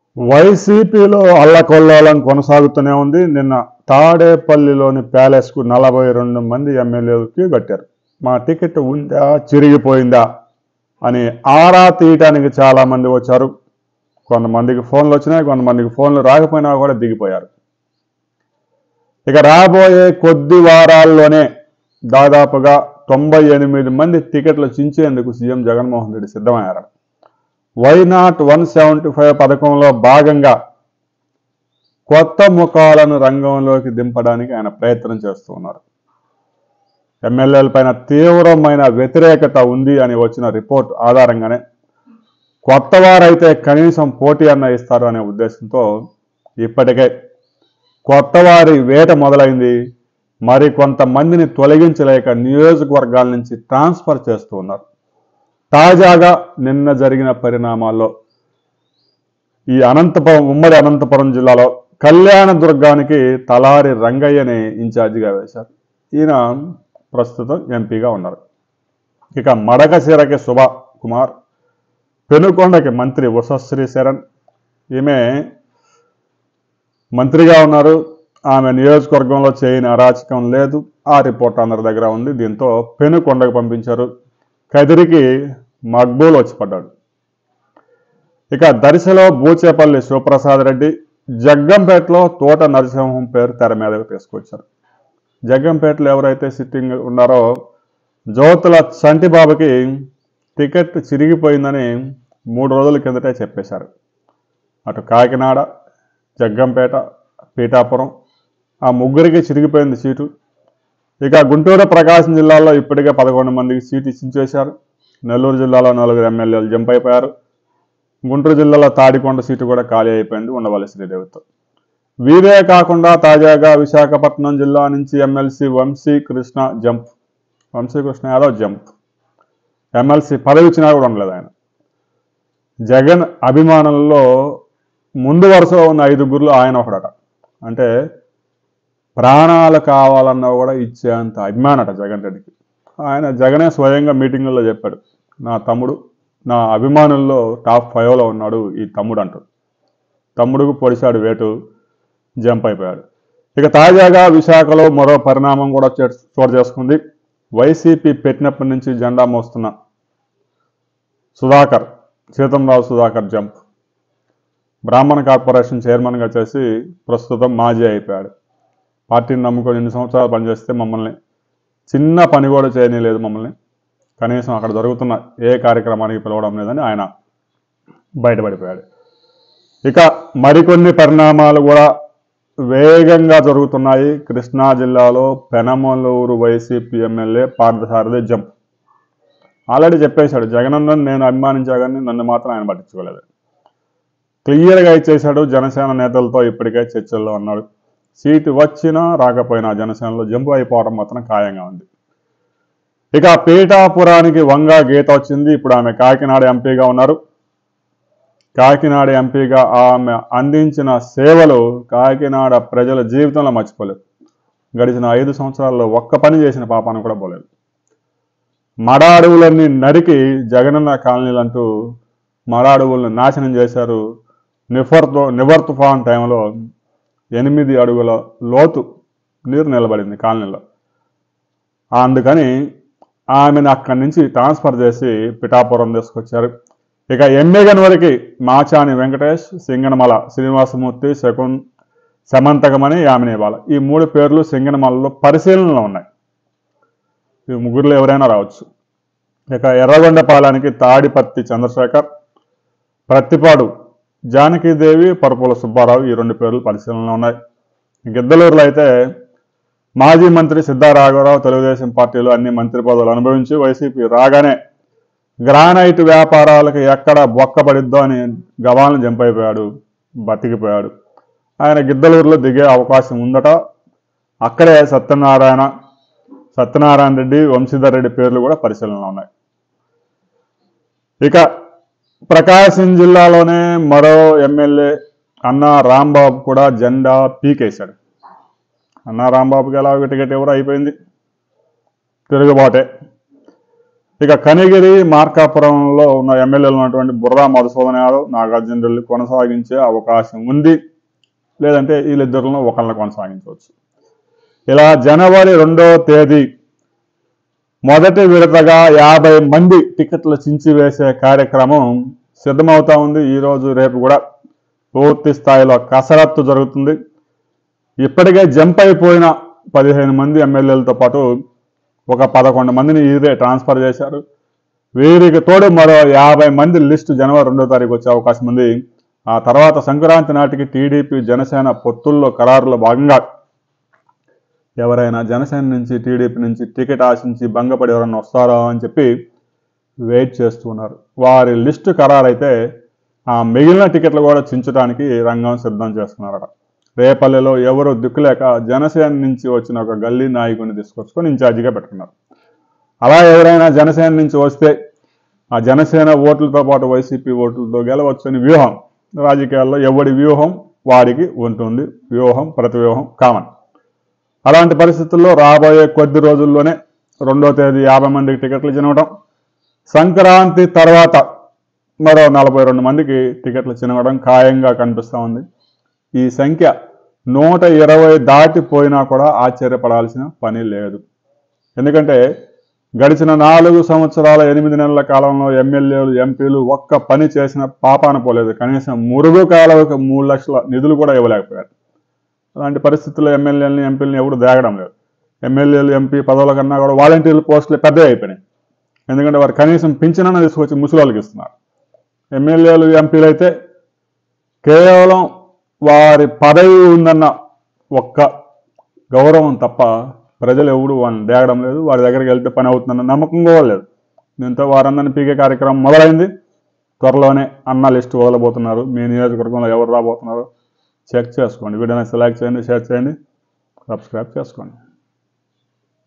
వైసీపీలో అల్లకొల్లోలం కొనసాగుతూనే ఉంది నిన్న తాడేపల్లిలోని ప్యాలెస్కు నలభై రెండు మంది ఎమ్మెల్యేలకి కట్టారు మా టికెట్ ఉందా చిరిగిపోయిందా అని ఆరా తీయటానికి చాలా మంది వచ్చారు కొంతమందికి ఫోన్లు వచ్చినాయి కొంతమందికి ఫోన్లు రాకపోయినా కూడా దిగిపోయారు ఇక రాబోయే కొద్ది వారాల్లోనే దాదాపుగా తొంభై ఎనిమిది మంది టికెట్లు చించేందుకు సీఎం జగన్మోహన్ రెడ్డి సిద్ధమయ్యారు why not one seventy five పథకంలో భాగంగా కొత్త ముఖాలను రంగంలోకి దింపడానికి ఆయన ప్రయత్నం చేస్తూ ఉన్నారు ఎమ్మెల్యేల పైన తీవ్రమైన వ్యతిరేకత ఉంది అని వచ్చిన రిపోర్ట్ ఆధారంగానే కొత్త వారైతే కనీసం పోటీ అన్న ఇస్తారు అనే ఉద్దేశంతో ఇప్పటికే కొత్త వారి వేట మొదలైంది మరి కొంతమందిని తొలగించలేక నియోజకవర్గాల నుంచి ట్రాన్స్ఫర్ చేస్తూ ఉన్నారు తాజాగా నిన్న జరిగిన పరిణామాల్లో ఈ అనంతపురం ఉమ్మడి అనంతపురం జిల్లాలో కళ్యాణదుర్గానికి తలారి రంగయ్యని ఇన్ఛార్జిగా వేశారు ఈయన ప్రస్తుతం ఎంపీగా ఉన్నారు ఇక మడకశిరకి శుభ కుమార్ పెనుకొండకి మంత్రి ఉషశ్రీ శరణ్ ఈమె మంత్రిగా ఉన్నారు ఆమె నియోజకవర్గంలో చేయని అరాచకం లేదు ఆ రిపోర్ట్ అందరి దగ్గర ఉంది దీంతో పెనుకొండకు పంపించారు కదిరికి మక్బూల్ వచ్చి పడ్డాడు ఇక దర్శలో బూచేపల్లి శివప్రసాద్ రెడ్డి జగ్గంపేటలో తోట నరసింహం పేరు తెర మీదకు తీసుకొచ్చారు జగ్గంపేటలో ఎవరైతే సిట్టింగ్ ఉన్నారో జ్యోతుల చంటిబాబుకి టికెట్ చిరిగిపోయిందని మూడు రోజుల కిందటే చెప్పేశారు అటు కాకినాడ జగ్గంపేట పీఠాపురం ఆ ముగ్గురికి చిరిగిపోయింది సీటు ఇక గుంటూరు ప్రకాశం జిల్లాలో ఇప్పటికే పదకొండు మందికి సీటు ఇచ్చించేశారు నెల్లూరు జిల్లాలో నలుగురు ఎమ్మెల్యేలు జంప్ అయిపోయారు గుంటూరు జిల్లాలో తాడికొండ సీటు కూడా ఖాళీ అయిపోయింది ఉండవల్లి శ్రీదేవితో వీరే కాకుండా తాజాగా విశాఖపట్నం జిల్లా నుంచి MLC Vamsi Krishna jump Vamsi Krishna Yadav jump MLC పదవి ఇచ్చినా కూడా ఉండలేదు ఆయన జగన్ అభిమానుల్లో ముందు వరుసలో ఉన్న ఐదుగురులో ఆయన ఒకడట అంటే ప్రాణాలు కావాలన్నా కూడా ఇచ్చేంత అభిమానట జగన్ రెడ్డికి ఆయన జగనే స్వయంగా మీటింగుల్లో చెప్పాడు నా తమ్ముడు నా అభిమానుల్లో టాప్ ఫైవ్లో ఉన్నాడు ఈ తమ్ముడు అంటాడు తమ్ముడుకు పొడిశాడు వేటు జంప్ అయిపోయాడు ఇక తాజాగా విశాఖలో మరో పరిణామం కూడా చే- చోటు చేసుకుంది వైసీపీ పెట్టినప్పటి నుంచి జెండా మోస్తున్న సుధాకర్ సీతంరావు సుధాకర్ జంప్ బ్రాహ్మణ కార్పొరేషన్ చైర్మన్గా చేసి ప్రస్తుతం మాజీ అయిపోయాడు పార్టీని నమ్ముకొని ఎన్ని సంవత్సరాలు పనిచేస్తే మమ్మల్ని చిన్న పని కూడా చేయనీయలేదు మమ్మల్ని కనీసం అక్కడ జరుగుతున్న ఏ కార్యక్రమానికి పిలవడం లేదని ఆయన బయటపడిపోయాడు ఇక మరికొన్ని పరిణామాలు కూడా వేగంగా జరుగుతున్నాయి కృష్ణా జిల్లాలో Penamaluru YCP MLA Parthasarathi jump already చెప్పేశాడు జగనన్నను నేను అభిమానించా కానీ నన్ను మాత్రం ఆయన పట్టించుకోలేదు క్లియర్గా ఇచ్చేశాడు జనసేన నేతలతో ఇప్పటికే చర్చల్లో ఉన్నాడు సీటు వచ్చినా రాకపోయినా జనసేనలో జంపు అయిపోవడం మాత్రం ఖాయంగా ఉంది ఇక పీఠాపురానికి వంగా గీత వచ్చింది ఇప్పుడు ఆమె కాకినాడ ఎంపీగా ఉన్నారు కాకినాడ ఎంపీగా ఆమె అందించిన సేవలు కాకినాడ ప్రజల జీవితంలో మర్చిపోలేదు గడిచిన ఐదు సంవత్సరాల్లో ఒక్క పని చేసిన పాపాను కూడా పోలేదు మడ అడవులన్నీ నరికి జగనన్న కాలనీలు అంటూ మడ అడవులను నాశనం చేశారు నిఫర్ నివర్ తుఫాన్ టైంలో ఎనిమిది అడుగుల లోతు నీరు నిలబడింది కాలనీలో అందుకని ఆమెను అక్కడి నుంచి ట్రాన్స్ఫర్ చేసి పిఠాపురం తీసుకొచ్చారు ఇక ఎమ్మెగన్ వరకు మాచాని వెంకటేష్ సింగనమల శ్రీనివాసమూర్తి శకున్ సమంతకమని యామిని బాల ఈ మూడు పేర్లు సింగనమలలో పరిశీలనలో ఉన్నాయి ఈ ముగ్గురులో ఎవరైనా రావచ్చు ఇక ఎర్రగొండపాలెనికి తాడిపత్తి చంద్రశేఖర్ ప్రత్తిపాడు జానకీదేవి పరుపుల సుబ్బారావు ఈ రెండు పేర్లు పరిశీలనలో ఉన్నాయి గిద్దలూరులో అయితే మాజీ మంత్రి సిద్ధారాఘవరావు తెలుగుదేశం పార్టీలో అన్ని మంత్రి పదవులు అనుభవించి వైసీపీ రాగానే గ్రానైట్ వ్యాపారాలకు ఎక్కడ బొక్కపడిద్దో అని గవాలను జంపైపోయాడు బతికిపోయాడు ఆయన గిద్దలూరులో దిగే అవకాశం ఉందట అక్కడే సత్యనారాయణ సత్యనారాయణ రెడ్డి వంశీధర్ రెడ్డి పేర్లు కూడా పరిశీలనలో ఉన్నాయి ఇక ప్రకాశం జిల్లాలోనే మరో ఎమ్మెల్యే అన్నా రాంబాబు కూడా జెండా పీకేశాడు అన్నా రాంబాబుకి ఎలా టికెట్ ఎవరు అయిపోయింది తిరుగుబాటే ఇక కనిగిరి మార్కాపురంలో ఉన్న ఎమ్మెల్యేలు ఉన్నటువంటి బుర్రా మధుసూదన్ యాదవ్ నాగార్జున రెడ్డి కొనసాగించే అవకాశం ఉంది లేదంటే వీళ్ళిద్దరిలో ఒకళ్ళని కొనసాగించవచ్చు ఇలా జనవరి రెండో తేదీ మొదటి విడతగా యాభై మంది టికెట్లు చించి వేసే కార్యక్రమం సిద్ధమవుతా ఉంది ఈరోజు రేపు కూడా పూర్తి స్థాయిలో కసరత్తు జరుగుతుంది ఇప్పటికే జంప్ అయిపోయిన పదిహేను మంది ఎమ్మెల్యేలతో పాటు ఒక పదకొండు మందిని ఇదే ట్రాన్స్ఫర్ చేశారు వీరికి తోడు మరో యాభై మంది లిస్టు జనవరి రెండో తారీఖు వచ్చే అవకాశం ఉంది ఆ తర్వాత సంక్రాంతి నాటికి టీడీపీ జనసేన పొత్తుల్లో ఖరారులో భాగంగా ఎవరైనా జనసేన నుంచి టీడీపీ నుంచి టికెట్ ఆశించి భంగపడి ఎవరైనా వస్తారా అని చెప్పి వెయిట్ చేస్తున్నారు వారి లిస్టు ఖరారైతే ఆ మిగిలిన టికెట్లు కూడా చించడానికి రంగం సిద్ధం చేస్తున్నారట రేపల్లెలో ఎవరు దిక్కులేక జనసేన నుంచి వచ్చిన ఒక గల్లీ నాయకుడిని తీసుకొచ్చుకొని ఇన్ఛార్జిగా పెట్టుకున్నారు అలా ఎవరైనా జనసేన నుంచి వస్తే ఆ జనసేన ఓట్లతో పాటు వైసీపీ ఓట్లతో గెలవచ్చని వ్యూహం రాజకీయాల్లో ఎవడి వ్యూహం వాడికి ఉంటుంది వ్యూహం ప్రతి వ్యూహం కామన్ అలాంటి పరిస్థితుల్లో రాబోయే కొద్ది రోజుల్లోనే రెండో తేదీ యాభై మందికి టికెట్లు చినవడం సంక్రాంతి తర్వాత మరో నలభై రెండు మందికి టికెట్లు చినవడం ఖాయంగా కనిపిస్తూ ఉంది ఈ సంఖ్య నూట ఇరవై దాటిపోయినా కూడా ఆశ్చర్యపడాల్సిన పని లేదు ఎందుకంటే గడిచిన నాలుగు సంవత్సరాల ఎనిమిది నెలల కాలంలో ఎమ్మెల్యేలు ఎంపీలు ఒక్క పని చేసిన పాపాన పోలేదు కనీసం మురుగు కాలువకు మూడు లక్షల నిధులు కూడా ఇవ్వలేకపోయారు అలాంటి పరిస్థితుల్లో ఎమ్మెల్యేలని ఎంపీలని ఎవరు దాగడం లేదు ఎమ్మెల్యేలు ఎంపీ పదవుల కన్నా కూడా వాలంటీర్ల పోస్టులు పెద్దవి అయిపోయినాయి ఎందుకంటే వారు కనీసం పింఛనన్న తీసుకొచ్చి ముసలివాళ్ళకి ఇస్తున్నారు ఎమ్మెల్యేలు ఎంపీలు అయితే కేవలం వారి పదవి ఉందన్న ఒక్క గౌరవం తప్ప ప్రజలు ఎవడు వాళ్ళని దేగడం లేదు వారి దగ్గరికి వెళ్తే పని అవుతుందన్న నమ్మకం కూడా లేదు దీంతో వారందరినీ పీకే కార్యక్రమం మొదలైంది త్వరలోనే అన్న లిస్టు వదలబోతున్నారు మీ నియోజకవర్గంలో ఎవరు రాబోతున్నారు చెక్ చేసుకోండి వీడియోని సెలెక్ట్ చేయండి షేర్ చేయండి సబ్స్క్రైబ్ చేసుకోండి